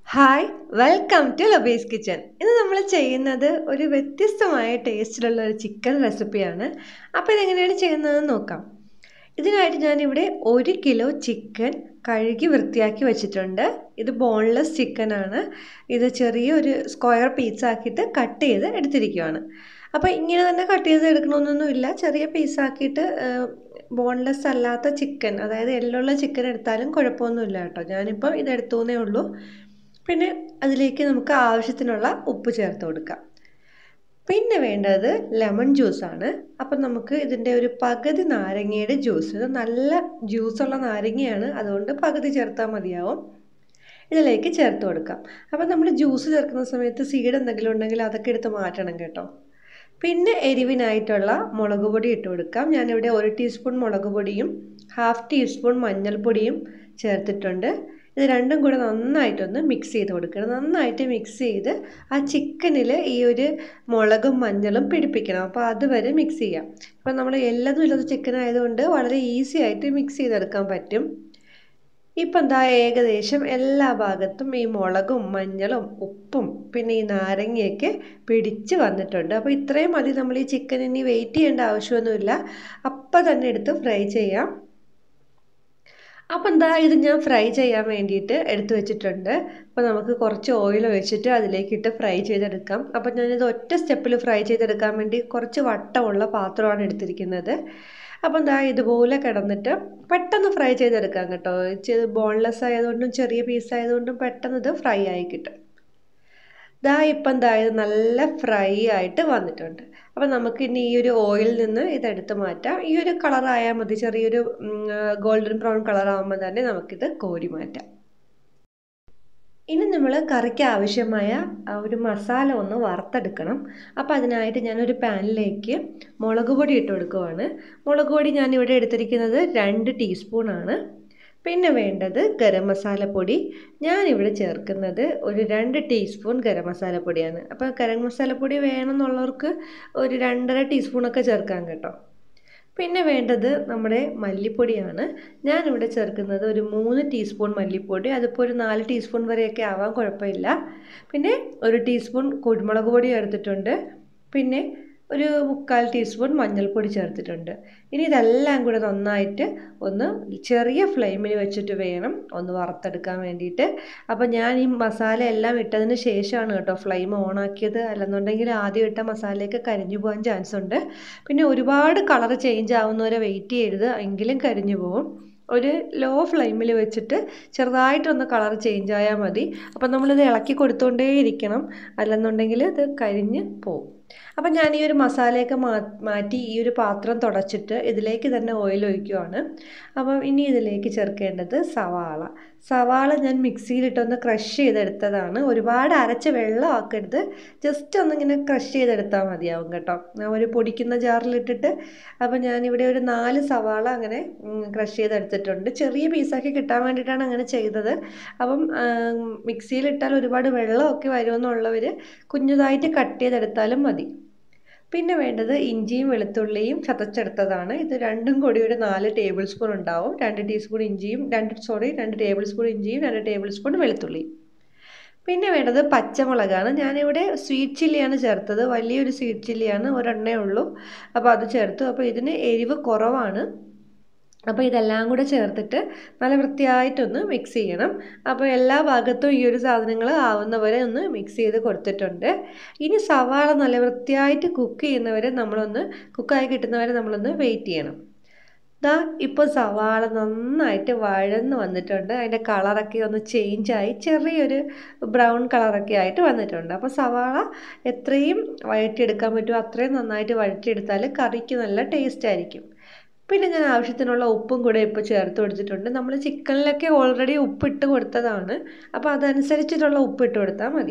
hi welcome to ലബീസ് kitchen ഇന്ന് നമ്മൾ ചെയ്യുന്നത് ഒരു വ്യത്യസ്തമായ ടേസ്റ്റിലുള്ള ഒരു ചിക്കൻ റെസിപ്പിയാണ് അപ്പോൾ ഇതെങ്ങനെയാണ് ചെയ്യുന്നതെന്ന് നോക്കാം ഇതിനായിട്ട് ഞാനിവിടെ ഒരു കിലോ ചിക്കൻ കഴുകി വൃത്തിയാക്കി വെച്ചിട്ടുണ്ട് ഇത് ബോൺലെസ് ചിക്കനാണ് ഇത് ചെറിയൊരു സ്ക്വയർ പീസ് ആക്കിയിട്ട് കട്ട് ചെയ്ത് എടുത്തിരിക്കുകയാണ് അപ്പോൾ ഇങ്ങനെ തന്നെ കട്ട് ചെയ്ത് എടുക്കണമെന്നൊന്നുമില്ല ചെറിയ പീസാക്കിയിട്ട് ബോൺലെസ് അല്ലാത്ത ചിക്കൻ അതായത് എല്ലുള്ള ചിക്കൻ എടുത്താലും കുഴപ്പമൊന്നുമില്ല കേട്ടോ ഞാനിപ്പോൾ ഇത് എടുത്തുവെന്നേ ഉള്ളൂ പിന്നെ അതിലേക്ക് നമുക്ക് ആവശ്യത്തിനുള്ള ഉപ്പ് ചേർത്ത് കൊടുക്കാം പിന്നെ വേണ്ടത് ലെമൺ ജ്യൂസാണ് അപ്പം നമുക്ക് ഇതിൻ്റെ ഒരു പകുതി നാരങ്ങയുടെ ജ്യൂസ് ഇത് നല്ല ജ്യൂസുള്ള നാരങ്ങയാണ് അതുകൊണ്ട് പകുതി ചേർത്താൽ മതിയാവും ഇതിലേക്ക് ചേർത്ത് കൊടുക്കാം അപ്പം നമ്മൾ ജ്യൂസ് ചേർക്കുന്ന സമയത്ത് സീഡ് എന്തെങ്കിലും ഉണ്ടെങ്കിൽ അതൊക്കെ എടുത്ത് മാറ്റണം കേട്ടോ പിന്നെ എരിവിനായിട്ടുള്ള മുളക് പൊടി ഇട്ട് കൊടുക്കാം ഞാനിവിടെ ഒരു ടീസ്പൂൺ മുളക് പൊടിയും ഹാഫ് ടീസ്പൂൺ മഞ്ഞൾപ്പൊടിയും ചേർത്തിട്ടുണ്ട് ഇത് രണ്ടും കൂടെ നന്നായിട്ടൊന്ന് മിക്സ് ചെയ്ത് കൊടുക്കണം നന്നായിട്ട് മിക്സ് ചെയ്ത് ആ ചിക്കനിൽ ഈ ഒരു മുളകും മഞ്ഞളും പിടിപ്പിക്കണം അപ്പോൾ അതുവരെ മിക്സ് ചെയ്യാം ഇപ്പം നമ്മൾ എല്ലതും ഇല്ലാത്ത ചിക്കൻ ആയതുകൊണ്ട് വളരെ ഈസി ആയിട്ട് മിക്സ് ചെയ്തെടുക്കാൻ പറ്റും ഇപ്പം എന്താ ഏകദേശം എല്ലാ ഭാഗത്തും ഈ മുളകും മഞ്ഞളും ഉപ്പും പിന്നെ ഈ നാരങ്ങയൊക്കെ പിടിച്ച് വന്നിട്ടുണ്ട് അപ്പോൾ ഇത്രയും മതി നമ്മൾ ഈ ചിക്കൻ ഇനി വെയിറ്റ് ചെയ്യേണ്ട ആവശ്യമൊന്നുമില്ല അപ്പം തന്നെ എടുത്ത് ഫ്രൈ ചെയ്യാം അപ്പം എന്താ ഇത് ഞാൻ ഫ്രൈ ചെയ്യാൻ വേണ്ടിയിട്ട് എടുത്തു വെച്ചിട്ടുണ്ട് അപ്പോൾ നമുക്ക് കുറച്ച് ഓയിൽ ഒഴിച്ചിട്ട് അതിലേക്കിട്ട് ഫ്രൈ ചെയ്തെടുക്കാം അപ്പം ഞാനിത് ഒറ്റ സ്റ്റെപ്പിൽ ഫ്രൈ ചെയ്തെടുക്കാൻ വേണ്ടി കുറച്ച് വട്ടമുള്ള പാത്രമാണ് എടുത്തിരിക്കുന്നത് അപ്പം എന്താ ഇതുപോലെ കിടന്നിട്ട് പെട്ടെന്ന് ഫ്രൈ ചെയ്തെടുക്കാം കേട്ടോ ബോൺലെസ് ആയതുകൊണ്ടും ചെറിയ പീസ് ആയതുകൊണ്ടും പെട്ടെന്ന് ഇത് ഫ്രൈ ആയി കിട്ടും ദാ ഇപ്പം എന്താ ഇത് നല്ല ഫ്രൈ ആയിട്ട് വന്നിട്ടുണ്ട് അപ്പം നമുക്ക് ഇനി ഈ ഒരു ഓയിലിൽ നിന്ന് ഇതെടുത്ത് മാറ്റാം ഈ ഒരു കളറായാൽ മതി ചെറിയൊരു ഗോൾഡൻ ബ്രൗൺ കളറാകുമ്പോൾ തന്നെ നമുക്കിത് കോരി മാറ്റാം ഇനി നമ്മൾ കറിക്ക് ആവശ്യമായ ഒരു മസാല ഒന്ന് വറുത്തെടുക്കണം അപ്പോൾ അതിനായിട്ട് ഞാനൊരു പാനിലേക്ക് മുളക് പൊടി ഇട്ട് കൊടുക്കുവാണ് മുളക് പൊടി ഞാനിവിടെ എടുത്തിരിക്കുന്നത് രണ്ട് ടീസ്പൂണാണ് പിന്നെ വേണ്ടത് ഗരം മസാലപ്പൊടി ഞാനിവിടെ ചേർക്കുന്നത് ഒരു രണ്ട് ടീസ്പൂൺ ഗരം മസാലപ്പൊടിയാണ് അപ്പോൾ ഗരം മസാലപ്പൊടി വേണമെന്നുള്ളവർക്ക് ഒരു രണ്ടര ടീസ്പൂണൊക്കെ ചേർക്കാം കേട്ടോ പിന്നെ വേണ്ടത് നമ്മുടെ മല്ലിപ്പൊടിയാണ് ഞാനിവിടെ ചേർക്കുന്നത് ഒരു മൂന്ന് ടീസ്പൂൺ മല്ലിപ്പൊടി അതിപ്പോൾ ഒരു നാല് ടീസ്പൂൺ വരെയൊക്കെ ആവാൻ കുഴപ്പമില്ല പിന്നെ ഒരു ടീസ്പൂൺ കുരുമുളക് പൊടി ചേർത്തിട്ടുണ്ട് പിന്നെ ഒരു മുക്കാൽ ടീസ്പൂൺ മഞ്ഞൾപ്പൊടി ചേർത്തിട്ടുണ്ട് ഇനി ഇതെല്ലാം കൂടെ നന്നായിട്ട് ഒന്ന് ചെറിയ ഫ്ലെയിമിൽ വെച്ചിട്ട് വേണം ഒന്ന് വറുത്തെടുക്കാൻ വേണ്ടിയിട്ട് അപ്പോൾ ഞാൻ ഈ മസാല എല്ലാം ഇട്ടതിന് ശേഷമാണ് കേട്ടോ ഫ്ലെയിം ഓൺ ആക്കിയത് അല്ലെന്നുണ്ടെങ്കിൽ ആദ്യം ഇട്ട മസാലയൊക്കെ കരിഞ്ഞു പോകാൻ ചാൻസ് ഉണ്ട് പിന്നെ ഒരുപാട് കളർ ചേഞ്ച് ആവുന്നവരെ വെയിറ്റ് ചെയ്യരുത് എങ്കിലും കരിഞ്ഞു പോകും ഒരു ലോ ഫ്ലെയിമിൽ വെച്ചിട്ട് ചെറുതായിട്ടൊന്ന് കളർ ചേഞ്ച് ആയാൽ മതി അപ്പം നമ്മളിത് ഇളക്കി കൊടുത്തുകൊണ്ടേ ഇരിക്കണം അല്ലെന്നുണ്ടെങ്കിൽ ഇത് കരിഞ്ഞ് പോകും അപ്പം ഞാൻ ഈ ഒരു മസാലയൊക്കെ മാറ്റി ഈ ഒരു പാത്രം തുടച്ചിട്ട് ഇതിലേക്ക് തന്നെ ഓയിൽ ഒഴിക്കുവാണ് അപ്പം ഇനി ഇതിലേക്ക് ചേർക്കേണ്ടത് സവാള സവാള ഞാൻ മിക്സിയിലിട്ടൊന്ന് ക്രഷ് ചെയ്തെടുത്തതാണ് ഒരുപാട് അരച്ച് വെള്ളം ആക്കരുത് ജസ്റ്റ് ഒന്നിങ്ങനെ ക്രഷ് ചെയ്തെടുത്താൽ മതിയാവും കേട്ടോ ഒരു പൊടിക്കുന്ന ജാറിലിട്ടിട്ട് അപ്പം ഞാനിവിടെ ഒരു നാല് സവാള അങ്ങനെ ക്രഷ് ചെയ്തെടുത്തിട്ടുണ്ട് ചെറിയ പീസാക്കി കിട്ടാൻ വേണ്ടിയിട്ടാണ് അങ്ങനെ ചെയ്തത് അപ്പം മിക്സിയിലിട്ടാൽ ഒരുപാട് വെള്ളമൊക്കെ വരുമെന്നുള്ളവർ കുഞ്ഞതായിട്ട് കട്ട് ചെയ്തെടുത്താലും മതി പിന്നെ വേണ്ടത് ഇഞ്ചിയും വെളുത്തുള്ളിയും ചതച്ചെടുത്തതാണ് ഇത് രണ്ടും കൂടി ഒരു നാല് ടേബിൾ സ്പൂൺ ഉണ്ടാവും രണ്ട് ടീസ്പൂൺ ഇഞ്ചിയും രണ്ട് സോറി രണ്ട് ടേബിൾ സ്പൂൺ ഇഞ്ചിയും രണ്ട് ടേബിൾ സ്പൂൺ വെളുത്തുള്ളിയും പിന്നെ വേണ്ടത് പച്ചമുളകാണ് ഞാനിവിടെ സ്വീറ്റ് ചില്ലിയാണ് ചേർത്തത് വലിയൊരു സ്വീറ്റ് ചില്ലിയാണ് ഒരെണ്ണേ ഉള്ളൂ അപ്പോൾ അത് ചേർത്തു അപ്പോൾ ഇതിന് എരിവ് കുറവാണ് അപ്പോൾ ഇതെല്ലാം കൂടെ ചേർത്തിട്ട് നല്ല വൃത്തിയായിട്ടൊന്ന് മിക്സ് ചെയ്യണം അപ്പോൾ എല്ലാ ഭാഗത്തും ഈ ഒരു സാധനങ്ങൾ ആവുന്നവരെ ഒന്ന് മിക്സ് ചെയ്ത് കൊടുത്തിട്ടുണ്ട് ഇനി സവാള നല്ല വൃത്തിയായിട്ട് കുക്ക് ചെയ്യുന്നവരെ നമ്മളൊന്ന് കുക്കായി കിട്ടുന്നവരെ നമ്മളൊന്ന് വെയിറ്റ് ചെയ്യണം ദാ ഇപ്പോൾ സവാള നന്നായിട്ട് വഴന്ന് വന്നിട്ടുണ്ട് അതിൻ്റെ കളറൊക്കെ ഒന്ന് ചേഞ്ചായി ചെറിയൊരു ബ്രൗൺ കളറൊക്കെ ആയിട്ട് വന്നിട്ടുണ്ട് അപ്പോൾ സവാള എത്രയും വഴറ്റിയെടുക്കാൻ പറ്റുമോ അത്രയും നന്നായിട്ട് വഴറ്റിയെടുത്താൽ കറിക്ക് നല്ല ടേസ്റ്റ് ആയിരിക്കും പിന്നെ ഞാൻ ആവശ്യത്തിനുള്ള ഉപ്പും കൂടെ ഇപ്പോൾ ചേർത്ത് കൊടുത്തിട്ടുണ്ട് നമ്മൾ ചിക്കനിലൊക്കെ ഓൾറെഡി ഉപ്പിട്ട് കൊടുത്തതാണ് അപ്പോൾ അതനുസരിച്ചിട്ടുള്ള ഉപ്പ് ഇട്ട് കൊടുത്താൽ മതി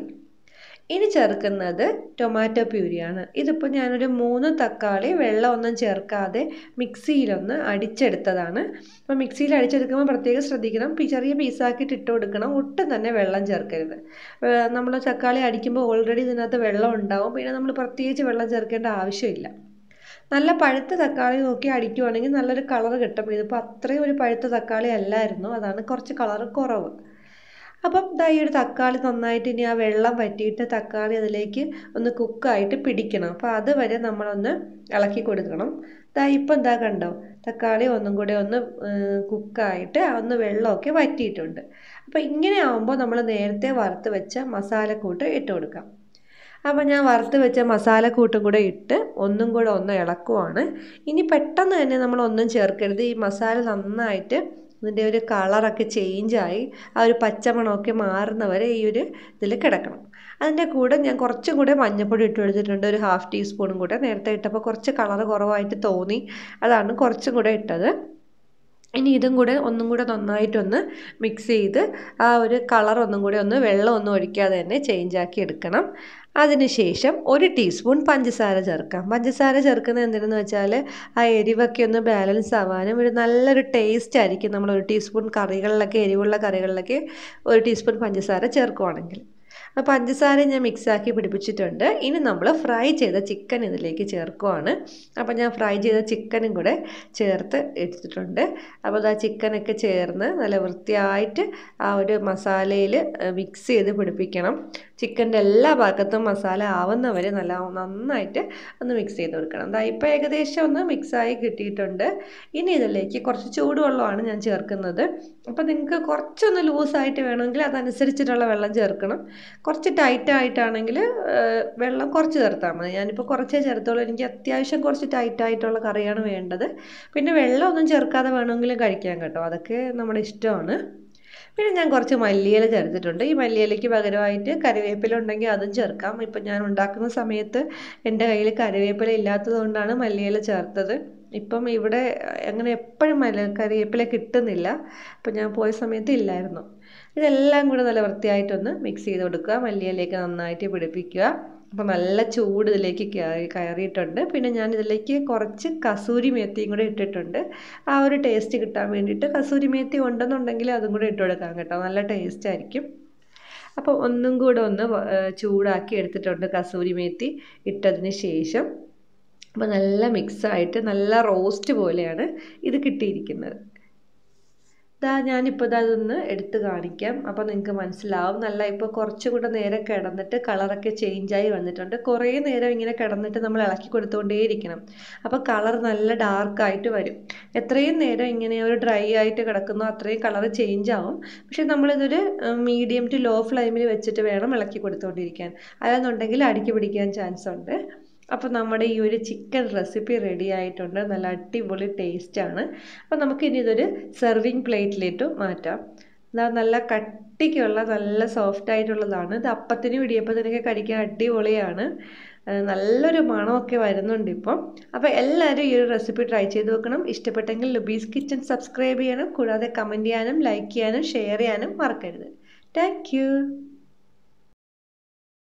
ഇനി ചേർക്കുന്നത് ടൊമാറ്റോ പ്യൂരിയാണ് ഇതിപ്പോൾ ഞാനൊരു മൂന്ന് തക്കാളി വെള്ളമൊന്നും ചേർക്കാതെ മിക്സിയിലൊന്ന് അടിച്ചെടുത്തതാണ് അപ്പോൾ മിക്സിയിൽ അടിച്ചെടുക്കുമ്പോൾ പ്രത്യേകം ശ്രദ്ധിക്കണം ചെറിയ പീസാക്കിയിട്ട് ഇട്ട് കൊടുക്കണം ഒട്ടും തന്നെ വെള്ളം ചേർക്കരുത് നമ്മൾ തക്കാളി അടിക്കുമ്പോൾ ഓൾറെഡി ഇതിനകത്ത് വെള്ളം ഉണ്ടാവും പിന്നെ നമ്മൾ പ്രത്യേകിച്ച് വെള്ളം ചേർക്കേണ്ട ആവശ്യമില്ല നല്ല പഴുത്ത തക്കാളി നോക്കി അടിക്കുവാണെങ്കിൽ നല്ലൊരു കളർ കിട്ടും ഇതിപ്പോൾ അത്രയും ഒരു പഴുത്ത തക്കാളി അല്ലായിരുന്നു അതാണ് കുറച്ച് കളർ കുറവ് അപ്പം ദാ ഈ ഒരു തക്കാളി നന്നായിട്ട് ഇനി ആ വെള്ളം വറ്റിയിട്ട് തക്കാളി അതിലേക്ക് ഒന്ന് കുക്കായിട്ട് പിടിക്കണം അപ്പോൾ അതുവരെ നമ്മളൊന്ന് ഇളക്കി കൊടുക്കണം ദാ ഇപ്പം എന്താ കണ്ടോ തക്കാളി ഒന്നും കൂടെ ഒന്ന് കുക്കായിട്ട് ഒന്ന് വെള്ളമൊക്കെ വറ്റിയിട്ടുണ്ട് അപ്പോൾ ഇങ്ങനെ ആകുമ്പോൾ നമ്മൾ നേരത്തെ വറുത്ത് വെച്ച മസാലക്കൂട്ട് ഇട്ട് കൊടുക്കാം അപ്പോൾ ഞാൻ വറുത്ത് വെച്ച മസാലക്കൂട്ടും കൂടെ ഇട്ട് ഒന്നും കൂടെ ഒന്ന് ഇളക്കുവാണ് ഇനി പെട്ടെന്ന് തന്നെ നമ്മൾ ഒന്നും ചേർക്കരുത് ഈ മസാല നന്നായിട്ട് ഇതിൻ്റെ ഒരു കളറൊക്കെ ചേഞ്ചായി ആ ഒരു പച്ചമണമൊക്കെ മാറുന്നവരെ ഈ ഒരു ഇതിൽ കിടക്കണം അതിൻ്റെ കൂടെ ഞാൻ കുറച്ചും കൂടെ മഞ്ഞൾപ്പൊടി ഇട്ട് കൊടുത്തിട്ടുണ്ട് ഒരു ഹാഫ് ടീസ്പൂണും കൂടെ നേരത്തെ ഇട്ടപ്പോൾ കുറച്ച് കളർ കുറവായിട്ട് തോന്നി അതാണ് കുറച്ചും കൂടെ ഇട്ടത് ഇനി ഇതും കൂടെ ഒന്നും കൂടെ നന്നായിട്ടൊന്ന് മിക്സ് ചെയ്ത് ആ ഒരു കളർ ഒന്നും കൂടെ ഒന്ന് വെള്ളം ഒന്നും ഒഴിക്കാതെ തന്നെ ചേഞ്ച് ആക്കി എടുക്കണം അതിനുശേഷം ഒരു ടീസ്പൂൺ പഞ്ചസാര ചേർക്കാം പഞ്ചസാര ചേർക്കുന്നത് എന്തിനെന്ന് വെച്ചാൽ ആ എരിവൊക്കെ ഒന്ന് ബാലൻസ് ആവാനും ഒരു നല്ലൊരു ടേസ്റ്റ് ആയിരിക്കും നമ്മൾ ഒരു ടീസ്പൂൺ കറികളിലൊക്കെ എരിവുള്ള കറികളിലൊക്കെ ഒരു ടീസ്പൂൺ പഞ്ചസാര ചേർക്കുവാണെങ്കിൽ അപ്പോൾ പഞ്ചസാര ഞാൻ മിക്സാക്കി പിടിപ്പിച്ചിട്ടുണ്ട് ഇനി നമ്മൾ ഫ്രൈ ചെയ്ത ചിക്കൻ ഇതിലേക്ക് ചേർക്കുവാണ് അപ്പോൾ ഞാൻ ഫ്രൈ ചെയ്ത ചിക്കനും കൂടെ ചേർത്ത് എടുത്തിട്ടുണ്ട് അപ്പോൾ ആ ചിക്കനൊക്കെ ചേർന്ന് നല്ല വൃത്തിയായിട്ട് ആ ഒരു മസാലയിൽ മിക്സ് ചെയ്ത് പിടിപ്പിക്കണം ചിക്കൻ്റെ എല്ലാ ഭാഗത്തും മസാല ആവുന്നവരെ നല്ല നന്നായിട്ട് ഒന്ന് മിക്സ് ചെയ്ത് കൊടുക്കണം ദാ ഇപ്പോൾ ഏകദേശം ഒന്ന് മിക്സായി കിട്ടിയിട്ടുണ്ട് ഇനി ഇതിലേക്ക് കുറച്ച് ചൂടുവെള്ളമാണ് ഞാൻ ചേർക്കുന്നത് അപ്പോൾ നിങ്ങൾക്ക് കുറച്ചൊന്ന് ലൂസായിട്ട് വേണമെങ്കിൽ അതനുസരിച്ചിട്ടുള്ള വെള്ളം ചേർക്കണം കുറച്ച് ടൈറ്റ് ആയിട്ടാണെങ്കിൽ വെള്ളം കുറച്ച് ചേർത്താൽ മതി ഞാനിപ്പോൾ കുറച്ചേ ചേർത്തോളൂ എനിക്ക് അത്യാവശ്യം കുറച്ച് ടൈറ്റ് ആയിട്ടുള്ള കറിയാണ് വേണ്ടത് പിന്നെ വെള്ളമൊന്നും ചേർക്കാതെ വേണമെങ്കിലും കഴിക്കാം കേട്ടോ അതൊക്കെ നമ്മുടെ ഇഷ്ടമാണ് പിന്നെ ഞാൻ കുറച്ച് മല്ലിയില ചേർത്തിട്ടുണ്ട് ഈ മല്ലിയിലയ്ക്ക് പകരമായിട്ട് കറിവേപ്പില ഉണ്ടെങ്കിൽ അതും ചേർക്കാം ഇപ്പം ഞാൻ ഉണ്ടാക്കുന്ന സമയത്ത് എൻ്റെ കയ്യിൽ കറിവേപ്പില ഇല്ലാത്തത് കൊണ്ടാണ് മല്ലിയില ചേർത്തത് ഇപ്പം ഇവിടെ അങ്ങനെ എപ്പോഴും മല്ല കറിവേപ്പില കിട്ടുന്നില്ല അപ്പം ഞാൻ പോയ സമയത്ത് ഇല്ലായിരുന്നു ഇതെല്ലാം കൂടെ നല്ല വൃത്തിയായിട്ടൊന്ന് മിക്സ് ചെയ്ത് കൊടുക്കുക മല്ലിയിലേക്ക് നന്നായിട്ട് പിടിപ്പിക്കുക അപ്പോൾ നല്ല ചൂട് ഇതിലേക്ക് കയറി കയറിയിട്ടുണ്ട് പിന്നെ ഞാൻ ഇതിലേക്ക് കുറച്ച് കസൂരി മേത്തിയും കൂടെ ഇട്ടിട്ടുണ്ട് ആ ഒരു ടേസ്റ്റ് കിട്ടാൻ വേണ്ടിയിട്ട് കസൂരി മേത്തി ഉണ്ടെന്നുണ്ടെങ്കിൽ അതും കൂടെ ഇട്ട് കൊടുക്കാം കേട്ടോ നല്ല ടേസ്റ്റ് ആയിരിക്കും അപ്പോൾ ഒന്നും കൂടെ ഒന്ന് ചൂടാക്കി എടുത്തിട്ടുണ്ട് കസൂരി മേത്തി ഇട്ടതിന് ശേഷം അപ്പോൾ നല്ല മിക്സായിട്ട് നല്ല റോസ്റ്റ് പോലെയാണ് ഇത് കിട്ടിയിരിക്കുന്നത് ഇതാ ഞാനിപ്പോൾ അതൊന്ന് എടുത്ത് കാണിക്കാം അപ്പോൾ നിങ്ങൾക്ക് മനസ്സിലാവും നല്ല ഇപ്പോൾ കുറച്ചും കൂടെ നേരം കിടന്നിട്ട് കളറൊക്കെ ചേഞ്ചായി വന്നിട്ടുണ്ട് കുറേ നേരം ഇങ്ങനെ കിടന്നിട്ട് നമ്മൾ ഇളക്കി കൊടുത്തുകൊണ്ടേയിരിക്കണം അപ്പോൾ കളർ നല്ല ഡാർക്കായിട്ട് വരും എത്രയും നേരം ഇങ്ങനെ ഒരു ഡ്രൈ ആയിട്ട് കിടക്കുന്നോ അത്രയും കളർ ചേഞ്ച് ആവും പക്ഷേ നമ്മളിതൊരു മീഡിയം ടു ലോ ഫ്ലെയിമിൽ വെച്ചിട്ട് വേണം ഇളക്കി കൊടുത്തുകൊണ്ടിരിക്കാൻ അല്ലാന്നുണ്ടെങ്കിൽ അടിക്ക് പിടിക്കാൻ ചാൻസ് ഉണ്ട് അപ്പോൾ നമ്മുടെ ഈ ഒരു ചിക്കൻ റെസിപ്പി റെഡി ആയിട്ടുണ്ട് നല്ല അടിപൊളി ടേസ്റ്റാണ് അപ്പോൾ നമുക്കിനി ഇതൊരു സെർവിങ് പ്ലേറ്റിലേക്ക് മാറ്റാം ഇതാ നല്ല കട്ടിക്കുള്ള നല്ല സോഫ്റ്റ് ആയിട്ടുള്ളതാണ് ഇത് അപ്പത്തിനും ഇടിയപ്പത്തിനൊക്കെ കഴിക്കാൻ അടിപൊളിയാണ് നല്ലൊരു മണമൊക്കെ വരുന്നുണ്ട് ഇപ്പം അപ്പോൾ എല്ലാവരും ഈ ഒരു റെസിപ്പി ട്രൈ ചെയ്ത് നോക്കണം ഇഷ്ടപ്പെട്ടെങ്കിൽ ലുബീസ് കിച്ചൺ സബ്സ്ക്രൈബ് ചെയ്യണം കൂടാതെ കമൻറ്റ് ചെയ്യാനും ലൈക്ക് ചെയ്യാനും ഷെയർ ചെയ്യാനും മറക്കരുത് താങ്ക്